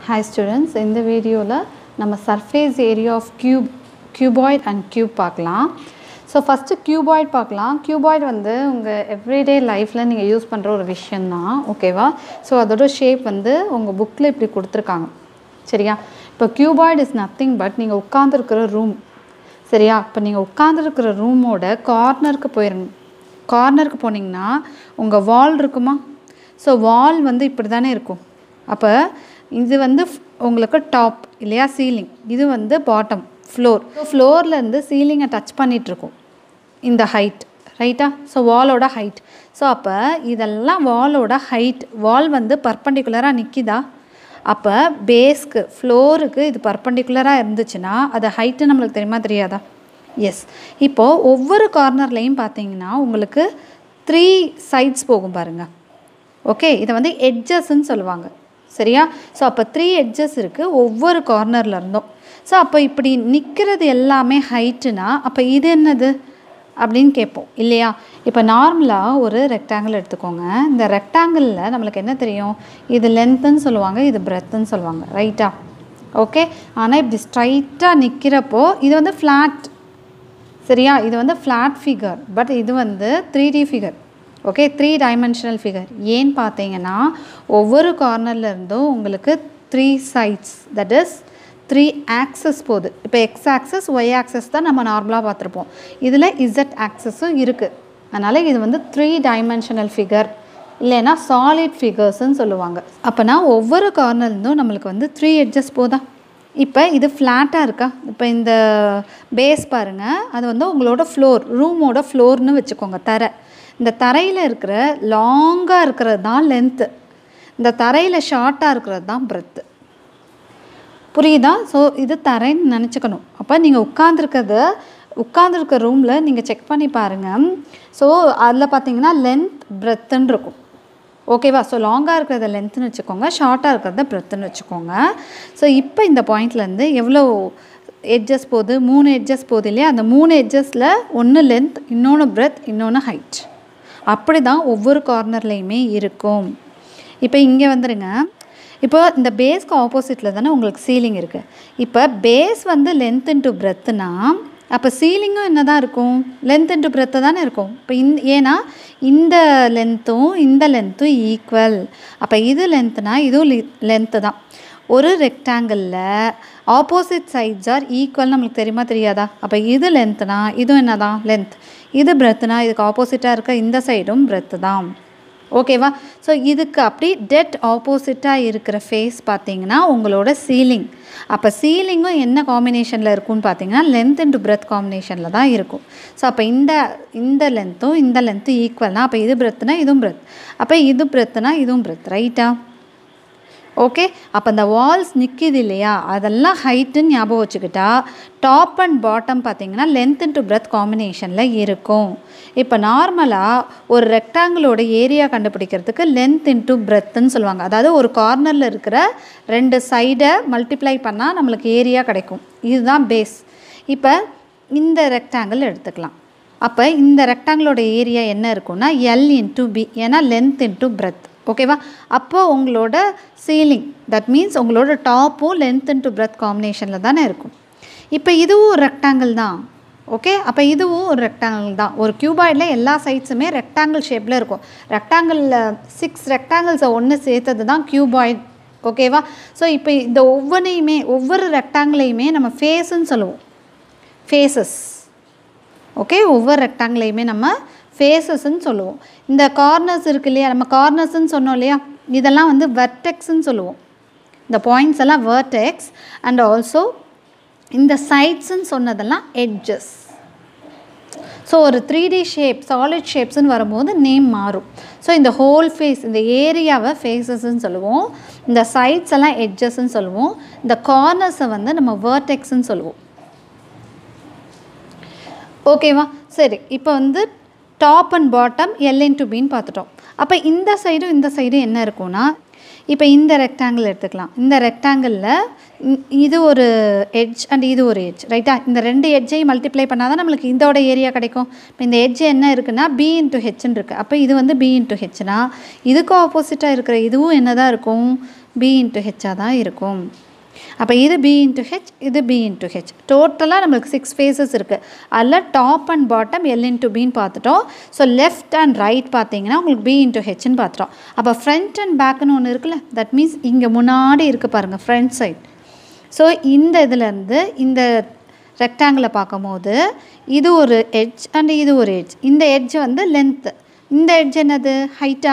hi students இந்த வீடியோவில் நம்ம surface area of cube cuboid and cube பார்க்கலாம் ஸோ ஃபஸ்ட்டு கியூபாய்ட் பார்க்கலாம் கியூபாய்ட் வந்து உங்கள் எவ்ரிடே லைஃப்பில் நீங்கள் யூஸ் பண்ணுற ஒரு விஷயந்தான் ஓகேவா ஸோ அதோட ஷேப் வந்து உங்கள் புக்கில் இப்படி கொடுத்துருக்காங்க சரியா இப்போ கியூபாய்ட் இஸ் நத்திங் பட் நீங்கள் உட்காந்துருக்கிற ரூம் சரியா இப்போ நீங்கள் உட்காந்துருக்கிற ரூமோட கார்னருக்கு போயிருங்க கார்னருக்கு போனீங்கன்னா உங்கள் வால் இருக்குமா ஸோ வால் வந்து இப்படி தானே இருக்கும் அப்போ இது வந்து f- உங்களுக்கு டாப் இல்லையா சீலிங் இது வந்து பாட்டம் ஃப்ளோர் ஸோ ஃப்ளோர்லேருந்து சீலிங்கை டச் பண்ணிகிட்ருக்கும் இந்த ஹைட் ரைட்டா ஸோ வாலோட ஹைட் ஸோ அப்போ இதெல்லாம் வாலோட ஹைட் வால் வந்து பர்பண்டிகுலராக நிற்கிதா அப்போ பேஸ்க்கு ஃப்ளோருக்கு இது பர்பண்டிகுலராக இருந்துச்சுன்னா அது ஹைட்டு நம்மளுக்கு தெரியுமா தெரியாதா எஸ் இப்போது ஒவ்வொரு கார்னர்லேயும் பார்த்தீங்கன்னா உங்களுக்கு த்ரீ சைட்ஸ் போகும் பாருங்கள் ஓகே இதை வந்து எட்ஜஸ்ன்னு சொல்லுவாங்க சரியா ஸோ அப்போ த்ரீ எட்ஜஸ் இருக்குது ஒவ்வொரு கார்னரில் இருந்தும் ஸோ அப்போ இப்படி நிற்கிறது எல்லாமே ஹைட்டுனா அப்போ இது என்னது அப்படின்னு கேட்போம் இல்லையா இப்போ நார்மலாக ஒரு ரெக்டாங்கிள் எடுத்துக்கோங்க இந்த ரெக்டாங்கிளில் நம்மளுக்கு என்ன தெரியும் இது லென்த்துன்னு சொல்லுவாங்க இது பிரெத்துன்னு சொல்லுவாங்க ரைட்டா ஓகே ஆனால் இப்படி ஸ்ட்ரைட்டாக நிற்கிறப்போ இது வந்து ஃப்ளாட் சரியா இது வந்து ஃப்ளாட் ஃபிகர் பட் இது வந்து three D figure okay three dimensional figure ஏன்னு பார்த்தீங்கன்னா ஒவ்வொரு கார்னர்ல இருந்தும் உங்களுக்கு three sides that is three axes போகுது இப்போ எக்ஸ் ஆக்சஸ் ஒய் ஆக்சஸ் தான் நம்ம நார்மலாக பார்த்துருப்போம் இதில் இசட் ஆக்சஸும் இருக்குது அதனால் இது வந்து த்ரீ டைமென்ஷனல் ஃபிகர் இல்லைன்னா சாலிட் ஃபிகர்ஸ்ன்னு சொல்லுவாங்க அப்போனா ஒவ்வொரு கார்னர்லேருந்தும் நம்மளுக்கு வந்து த்ரீ எட்ஜஸ் போதா இப்போ இது ஃப்ளாட்டாக இருக்கா இப்போ இந்த பேஸ் பாருங்கள் அது வந்து உங்களோட ஃப்ளோர் ரூமோட ஃப்ளோர்னு வச்சுக்கோங்க தரை இந்த தரையில் இருக்கிற லாங்காக இருக்கிறது தான் லென்த்து இந்த தரையில் ஷார்ட்டாக இருக்கிறது தான் பிரெத்து புரியுதா ஸோ இது தரைன்னு நினச்சிக்கணும் அப்போ நீங்கள் உட்காந்துருக்கிறது உட்காந்துருக்க ரூமில் நீங்கள் செக் பண்ணி பாருங்கள் ஸோ அதில் பார்த்தீங்கன்னா லென்த் பிரெத்துன்னு இருக்கும் ஓகேவா ஸோ லாங்காக இருக்கிறத லென்த்துன்னு வச்சுக்கோங்க ஷார்ட்டாக இருக்கிறத பிரெத்துன்னு வச்சுக்கோங்க ஸோ இப்போ இந்த பாயிண்ட்லேருந்து எவ்வளோ எட்ஜஸ் போகுது மூணு எட்ஜஸ் போகுது இல்லையா அந்த மூணு எட்ஜஸில் ஒன்று லென்த் இன்னொன்று பிரெத் இன்னொன்று ஹைட் அப்படி தான் ஒவ்வொரு கார்னர்லேயுமே இருக்கும் இப்போ இங்கே வந்துருங்க இப்போ இந்த பேஸ்க்கு ஆப்போசிட்டில் தானே உங்களுக்கு சீலிங் இருக்குது இப்போ பேஸ் வந்து லென்த் இன்ட்டு பிரெத்துனா அப்போ சீலிங்கும் என்ன தான் இருக்கும் லென்த் இன்ட்டு பிரெத்து தானே இருக்கும் இப்போ இந்த ஏன்னா இந்த லென்த்தும் இந்த லென்த்தும் ஈக்குவல் அப்போ இது லென்த்துனா இதுவும் லென்த்து தான் ஒரு ரெக்டாங்கிளில் ஆப்போசிட் சைட்ஸ் ஆர் ஈக்குவல் நம்மளுக்கு தெரியுமா தெரியாதா அப்போ இது லென்த்துனா இதுவும் என்ன தான் லென்த் இது பிரெத்துனா இதுக்கு ஆப்போசிட்டாக இருக்க இந்த சைடும் பிரெத்து தான் ஓகேவா ஸோ இதுக்கு அப்படி டெட் ஆப்போசிட்டாக இருக்கிற ஃபேஸ் பார்த்தீங்கன்னா உங்களோட சீலிங் அப்போ சீலிங்கும் என்ன காம்பினேஷனில் இருக்கும்னு பார்த்தீங்கன்னா லென்த் இன்டு பிரெத் காம்பினேஷனில் தான் இருக்கும் ஸோ அப்போ இந்த இந்த லென்த்தும் இந்த லென்த்தும் ஈக்குவல்னா அப்போ இது பிரெத்துனா இதுவும் பிரெத் அப்போ இது பிரெத்துனா இதுவும் பிரெத் ரைட்டா ஓகே அப்போ இந்த வால்ஸ் நிற்கிது இல்லையா அதெல்லாம் ஹைட்டுன்னு ஞாபகம் வச்சுக்கிட்டா டாப் அண்ட் பாட்டம் பார்த்தீங்கன்னா லென்த் இன்ட்டு பிரெத் காம்பினேஷனில் இருக்கும் இப்போ நார்மலாக ஒரு ரெக்டாங்கிளோட ஏரியா கண்டுபிடிக்கிறதுக்கு லென்த் இன்ட்டு பிரெத்துன்னு சொல்லுவாங்க அதாவது ஒரு கார்னரில் இருக்கிற ரெண்டு சைடை மல்டிப்ளை பண்ணால் நம்மளுக்கு ஏரியா கிடைக்கும் இதுதான் பேஸ் இப்போ இந்த ரெக்டாங்கிள் எடுத்துக்கலாம் அப்போ இந்த ரெக்டாங்கிளோட ஏரியா என்ன இருக்கும்னா எல் இன்ட்டு பி ஏன்னா லென்த் இன்ட்டு பிரெத் ஓகேவா அப்போ உங்களோட சீலிங் தட் மீன்ஸ் உங்களோட டாப்பும் லென்த் இன்ட்டு பிரெத் காம்பினேஷனில் தானே இருக்கும் இப்போ இதுவும் ஒரு ரெக்டாங்கிள் தான் ஓகே அப்போ இதுவும் ஒரு ரெக்டாங்கிள் தான் ஒரு கியூபாய்டில் எல்லா சைட்ஸுமே ரெக்டாங்கிள் ஷேப்பில் இருக்கும் ரெக்டாங்கிளில் சிக்ஸ் ரெக்டாங்கிள்ஸை ஒன்று சேர்த்தது தான் கியூபாய்ட் ஓகேவா ஸோ இப்போ இந்த ஒவ்வொன்றையுமே ஒவ்வொரு ரெக்டாங்கிளையுமே நம்ம ஃபேஸுன்னு சொல்லுவோம் ஃபேஸஸ் ஓகே ஒவ்வொரு ரெக்டாங்கிளையுமே நம்ம ஃபேஸஸ்ன்னு சொல்லுவோம் இந்த கார்னர்ஸ் இருக்கு இல்லையா நம்ம கார்னர்ஸ்ன்னு சொன்னோம் இல்லையா இதெல்லாம் வந்து வெர்டெக்ஸ்ன்னு சொல்லுவோம் இந்த பாயிண்ட்ஸ் எல்லாம் வெர்டெக்ஸ் அண்ட் ஆல்சோ இந்த சைட்ஸ்ன்னு சொன்னதெல்லாம் எட்ஜஸ் ஸோ ஒரு த்ரீ டி ஷேப் சாலிட் ஷேப்ஸ்னு வரும்போது நேம் மாறும் ஸோ இந்த ஹோல் ஃபேஸ் இந்த ஏரியாவை ஃபேஸஸ்ன்னு சொல்லுவோம் இந்த சைட்ஸ் எல்லாம் எட்ஜஸ்ன்னு சொல்லுவோம் இந்த கார்னர்ஸை வந்து நம்ம வேர்டெக்ஸ்ன்னு சொல்லுவோம் ஓகேவா சரி இப்போ வந்து top and bottom L into பின்னு பார்த்துட்டோம் அப்போ இந்த சைடும் இந்த சைடும் என்ன இருக்கும்னா இப்போ இந்த ரெக்டாங்கிள் எடுத்துக்கலாம் இந்த ரெக்டாங்கிளில் இது ஒரு எட்ஜ் அண்ட் இது ஒரு எட்ஜ் ரைட்டா இந்த ரெண்டு எட்ஜையும் மல்டிப்ளை பண்ணால் தான் நம்மளுக்கு இதோட ஏரியா கிடைக்கும் இப்போ இந்த எட்ஜ் என்ன இருக்குன்னா பி இன்ட்டு ஹெச்னு இருக்குது அப்போ இது வந்து பி இன்ட்டு ஹெச்னா இதுக்கு ஆப்போசிட்டாக இருக்கிற இதுவும் என்ன தான் இருக்கும் பி இன்ட்டு ஹெச்சாக தான் இருக்கும் அப்போ இது பி இன்ட்டு ஹெச் இது பி இன்ட்டு ஹெச் டோட்டலாக நம்மளுக்கு சிக்ஸ் ஃபேஸஸ் இருக்குது அதில் top and bottom L into பின்னு பார்த்துட்டோம் ஸோ லெஃப்ட் அண்ட் ரைட் பார்த்தீங்கன்னா உங்களுக்கு பி இன்ட்டு ஹெச்னு பார்த்துட்டோம் அப்போ ஃப்ரண்ட் அண்ட் பேக்குன்னு ஒன்று இருக்குல்ல தட் மீன்ஸ் இங்கே முன்னாடி இருக்குது பாருங்கள் ஃப்ரண்ட் சைட் ஸோ இந்த இதுலேருந்து இந்த ரெக்டாங்கிளை பார்க்கும்போது இது ஒரு எட்ஜ் அண்ட் இது ஒரு எட்ஜ் இந்த எட்ஜ் வந்து லென்த்து இந்த எட்ஜ் என்னது ஹைட்டா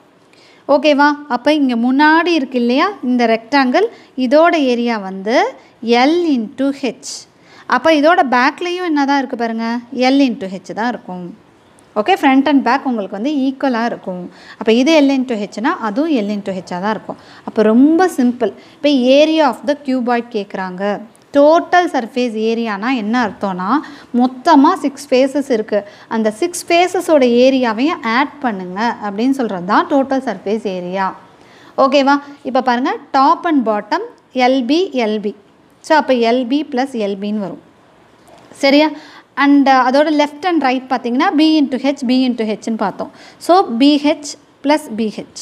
ஓகேவா அப்போ இங்கே முன்னாடி இருக்கு இல்லையா இந்த ரெக்டாங்கிள் இதோட ஏரியா வந்து எல் இன்ட்டு ஹெச் அப்போ இதோட பேக்லேயும் என்ன தான் இருக்குது பாருங்கள் எல் இன்ட்டு ஹெச் தான் இருக்கும் ஓகே ஃப்ரண்ட் அண்ட் பேக் உங்களுக்கு வந்து ஈக்குவலாக இருக்கும் அப்போ இது எல் இன்ட்டு ஹெச்னா அதுவும் எல் இன்ட்டு ஹெச்சாக தான் இருக்கும் அப்போ ரொம்ப சிம்பிள் இப்போ ஏரியா ஆஃப் த கியூபாய்ட் கேட்குறாங்க டோட்டல் சர்ஃபேஸ் ஏரியானா என்ன அர்த்தம்னா மொத்தமாக சிக்ஸ் ஃபேஸஸ் இருக்குது அந்த சிக்ஸ் ஃபேஸஸோட ஏரியாவையும் ஆட் பண்ணுங்க அப்படின்னு சொல்கிறது தான் டோட்டல் சர்ஃபேஸ் ஏரியா ஓகேவா இப்போ பாருங்கள் top and bottom LB LB so அப்போ எல்பி ப்ளஸ் எல்பின்னு வரும் சரியா அண்ட் அதோட லெஃப்ட் அண்ட் ரைட் பார்த்தீங்கன்னா B into H B into ஹெச்னு பார்த்தோம் so BH plus BH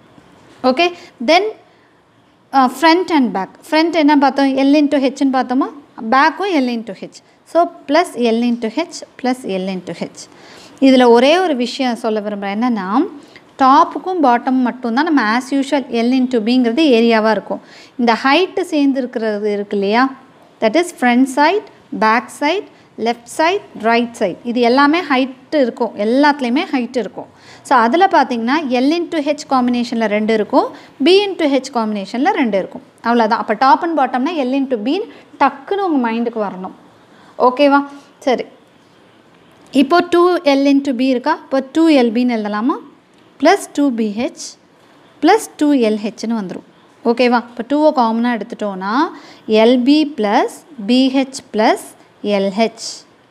okay then front and back front என்ன பார்த்தோம் எல் இன்ட்டு ஹெச்னு பார்த்தோமா பேக்கும் L into H so plus L into H plus L into H இதில் ஒரே ஒரு விஷயம் சொல்ல விரும்புகிறேன் என்னென்னா டாப்புக்கும் பாட்டம் மட்டும்தான் நம்ம ஆஸ் யூஷுவல் எல் இன்ட்டு பிங்கிறது ஏரியாவாக இருக்கும் இந்த ஹைட்டு சேர்ந்து இருக்கிறது இருக்கு இல்லையா that is front side back side left side right side இது எல்லாமே ஹைட்டு இருக்கும் எல்லாத்துலேயுமே ஹைட் இருக்கும் ஸோ அதில் பார்த்தீங்கன்னா எல் இன்ட்டு ஹெச் காம்பினேஷனில் ரெண்டு இருக்கும் பி இன்ட்டு ஹெச் காம்பினேஷனில் ரெண்டு இருக்கும் அவ்வளோதான் அப்போ டாப் அண்ட் பாட்டம்னா எல் இன்ட்டு பின்னு டக்குன்னு உங்கள் மைண்டுக்கு வரணும் ஓகேவா சரி இப்போ டூ எல் இன்ட்டு பி இருக்கா இப்போ டூ எல்பின்னு எழுதலாமா plus two BH plus two எல்ஹெச்னு வந்துடும் ஓகேவா இப்போ டூவை காமனாக எடுத்துட்டோன்னா LB plus BH plus LH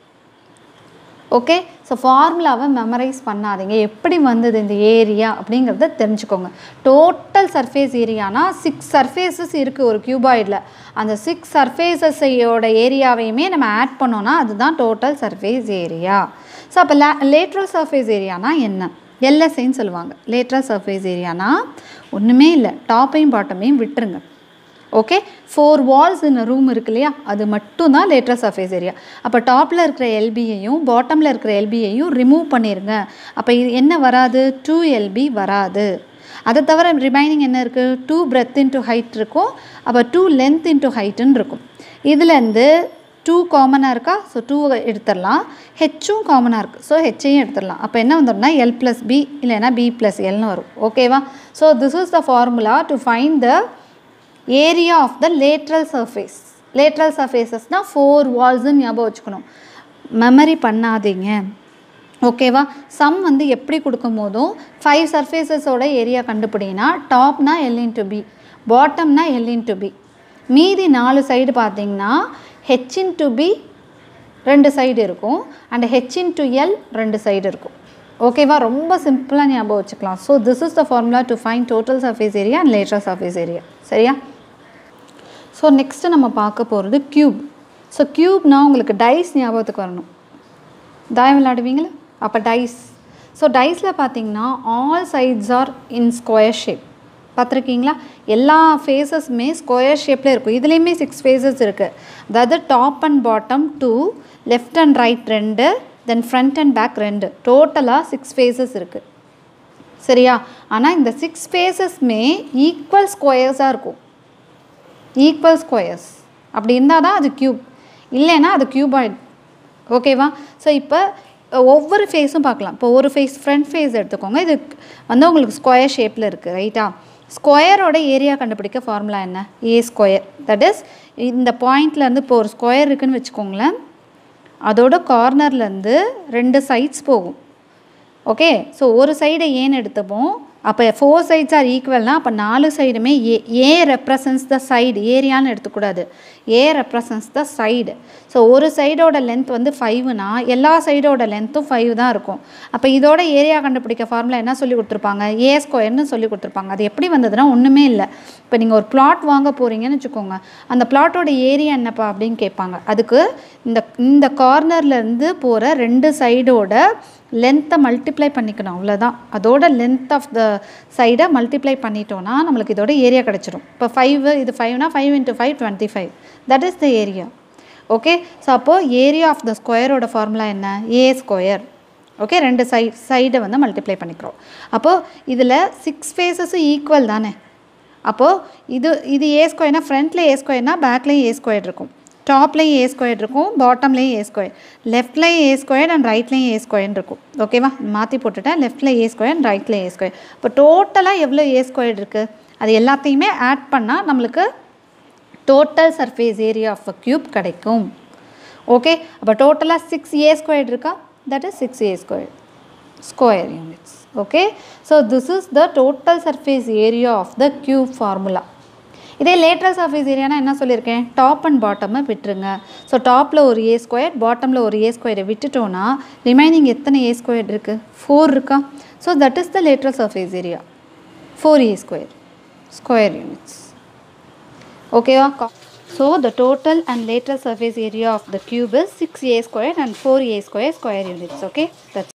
okay so ஃபார்முலாவை மெமரைஸ் பண்ணாதீங்க எப்படி வந்தது இந்த ஏரியா அப்படிங்கிறத தெரிஞ்சுக்கோங்க டோட்டல் சர்ஃபேஸ் ஏரியானா சிக்ஸ் சர்ஃபேஸஸ் இருக்குது ஒரு கியூபாய்டில் அந்த சிக்ஸ் சர்ஃபேஸஸையோட ஏரியாவையுமே நம்ம ஆட் பண்ணோன்னா அதுதான் டோட்டல் சர்ஃபேஸ் ஏரியா ஸோ அப்போ லே லேட்ரல் சர்ஃபேஸ் ஏரியானா என்ன எல்எஸ்ஐன்னு சொல்லுவாங்க லேட்ரல் சர்ஃபேஸ் ஏரியானா ஒன்றுமே இல்லை டாப்பையும் பாட்டமையும் விட்டுருங்க ஓகே ஃபோர் வால்ஸ் இந்த ரூம் இருக்கு இல்லையா அது மட்டும் தான் லேட்டர் சர்ஃபேஸ் ஏரியா அப்போ டாப்பில் இருக்கிற எல்பியையும் பாட்டமில் இருக்கிற எல்பியையும் ரிமூவ் பண்ணிடுங்க அப்போ இது என்ன வராது டூ எல்பி வராது அதை தவிர ரிமைனிங் என்ன இருக்குது டூ பிரெத் இன்ட்டு ஹைட் இருக்கும் அப்போ டூ லென்த் இன்ட்டு ஹைட்டுன்னு இருக்கும் இதுலேருந்து டூ காமனாக இருக்கா ஸோ டூ எடுத்துடலாம் ஹெச்சும் காமனாக இருக்குது ஸோ ஹெச்சையும் எடுத்துடலாம் அப்போ என்ன வந்துடும்னா எல் ப்ளஸ் பி இல்லைன்னா பி ப்ளஸ் எல்னு வரும் ஓகேவா so this is the formula to find the area of the lateral surface lateral சர்ஃபேசஸ்னால் ஃபோர் வால்ஸுன்னு ஞாபகம் வச்சுக்கணும் மெமரி பண்ணாதீங்க ஓகேவா சம் வந்து எப்படி கொடுக்கும் போதும் ஃபைவ் சர்ஃபேசஸோட ஏரியா கண்டுபிடினா டாப்னா எல் இன்ட்டு பி பாட்டம்னா எல் இன்ட்டு பி மீதி நாலு சைடு பார்த்தீங்கன்னா ஹெச் இன்ட்டு பி ரெண்டு சைடு இருக்கும் அண்ட் ஹெச் இன்ட்டு எல் ரெண்டு சைடு இருக்கும் ஓகேவா ரொம்ப சிம்பிளாக ஞாபகம் வச்சுக்கலாம் so this is the formula to find total surface area and lateral surface area சரியா ஸோ நெக்ஸ்ட்டு நம்ம பார்க்க போகிறது க்யூப் ஸோ க்யூப்னா உங்களுக்கு டைஸ் ஞாபகத்துக்கு வரணும் தாயம் விளையாடுவீங்களா அப்போ டைஸ் ஸோ டைஸில் பார்த்தீங்கன்னா all sides are in square shape பார்த்துருக்கீங்களா எல்லா ஃபேஸஸுமே ஸ்கொயர் ஷேப்பில் இருக்கும் இதுலேயுமே சிக்ஸ் ஃபேஸஸ் இருக்குது அதாவது top and bottom two left and right ரெண்டு தென் ஃப்ரண்ட் அண்ட் பேக் ரெண்டு டோட்டலாக சிக்ஸ் ஃபேஸஸ் இருக்குது சரியா ஆனால் இந்த சிக்ஸ் ஃபேஸஸ்மே ஈக்குவல் ஸ்கொயர்ஸாக இருக்கும் ஈக்குவல் ஸ்கொயர்ஸ் அப்படி இருந்தால் தான் அது க்யூப் இல்லைன்னா அது க்யூபாய்ட் ஓகேவா ஸோ இப்போ ஒவ்வொரு ஃபேஸும் பார்க்கலாம் இப்போ ஒரு ஃபேஸ் ஃப்ரண்ட் ஃபேஸ் எடுத்துக்கோங்க இது வந்து உங்களுக்கு ஸ்கொயர் ஷேப்பில் இருக்குது ரைட்டா ஸ்கொயரோட ஏரியா கண்டுபிடிக்க ஃபார்முலா என்ன ஏ ஸ்கொயர் தட் இஸ் இந்த பாயிண்ட்லேருந்து இப்போ ஒரு ஸ்கொயர் இருக்குன்னு வச்சுக்கோங்களேன் அதோட கார்னர்லேருந்து ரெண்டு சைட்ஸ் போகும் ஓகே ஸோ ஒரு சைடை ஏன்னு எடுத்தப்போம் அப்போ ஃபோர் சைட்ஸ் ஆர் ஈக்குவல்னா அப்போ நாலு சைடுமே ஏ ஏ ரெப்ரசன்ஸ் த சைடு ஏரியான்னு எடுத்துக்கூடாது A represents the side so ஒரு சைடோட லென்த் வந்து ஃபைவ்னா எல்லா சைடோட லென்த்தும் ஃபைவ் தான் இருக்கும் அப்போ இதோட ஏரியா கண்டுபிடிக்க ஃபார்முலா என்ன சொல்லி கொடுத்துருப்பாங்க ஏ ஸ்கொயர்னு சொல்லி கொடுத்துருப்பாங்க அது எப்படி வந்ததுன்னா ஒன்றுமே இல்லை இப்போ நீங்கள் ஒரு பிளாட் வாங்க போகிறீங்கன்னு வச்சுக்கோங்க அந்த பிளாட்டோட ஏரியா என்னப்பா அப்படின்னு கேட்பாங்க அதுக்கு இந்த இந்த கார்னர்லேருந்து போகிற ரெண்டு சைடோட லென்த்தை மல்டிப்ளை பண்ணிக்கணும் அவ்வளோதான் அதோட லென்த் ஆஃப் த சைடை மல்டிப்ளை பண்ணிட்டோன்னா நம்மளுக்கு இதோட ஏரியா கிடச்சிரும் இப்போ ஃபைவ் இது ஃபைவ்னா five into five twenty five that is the area okay so அப்போது ஏரியா ஆஃப் த ஸ்கொயரோட ஃபார்முலா என்ன ஏ ஸ்கொயர் ஓகே ரெண்டு சைட் சைடை வந்து மல்டிப்ளை பண்ணிக்கிறோம் அப்போது இதில் சிக்ஸ் ஃபேஸஸும் ஈக்குவல் தானே அப்போது இது இது ஏ ஸ்கொயர்னா ஃப்ரண்ட்டில் ஏ ஸ்கொயர்னா பேக்லேயும் ஏ ஸ்கொயர் இருக்கும் டாப்லேயும் ஏ ஸ்கொயர் இருக்கும் பாட்டம்லேயும் ஏ ஸ்கொயர் லெஃப்ட்லேயும் ஏ ஸ்கொயர் அண்ட் ரைட்லேயும் ஏ ஸ்கொயர் இருக்கும் ஓகேவா மாற்றி போட்டுட்டேன் லெஃப்ட்டில் ஏ ஸ்கொயர் அண்ட் ரைட்டில் ஏ ஸ்கொயர் இப்போ டோட்டலாக எவ்வளோ ஏ ஸ்கொயர் இருக்குது அது எல்லாத்தையுமே ஆட் பண்ணால் நம்மளுக்கு total surface area of a cube கிடைக்கும் ஓகே அப்போ டோட்டலாக சிக்ஸ் ஏ ஸ்கொயர் இருக்கா that is six A square square units okay so this is the total surface area of the cube formula இதே லேட்ரல் சர்ஃபேஸ் ஏரியானா என்ன சொல்லியிருக்கேன் top and பாட்டமை விட்டுருங்க so டாப்பில் ஒரு ஏ ஸ்கொயர் பாட்டமில் ஒரு ஏ ஸ்கொயரை விட்டுட்டோன்னா ரிமைனிங் எத்தனை ஏ ஸ்கொயர் இருக்குது ஃபோர் இருக்கா so that is the lateral surface area four A square square units okay so the total and lateral surface area of the cube is six A square and four A square square units okay that's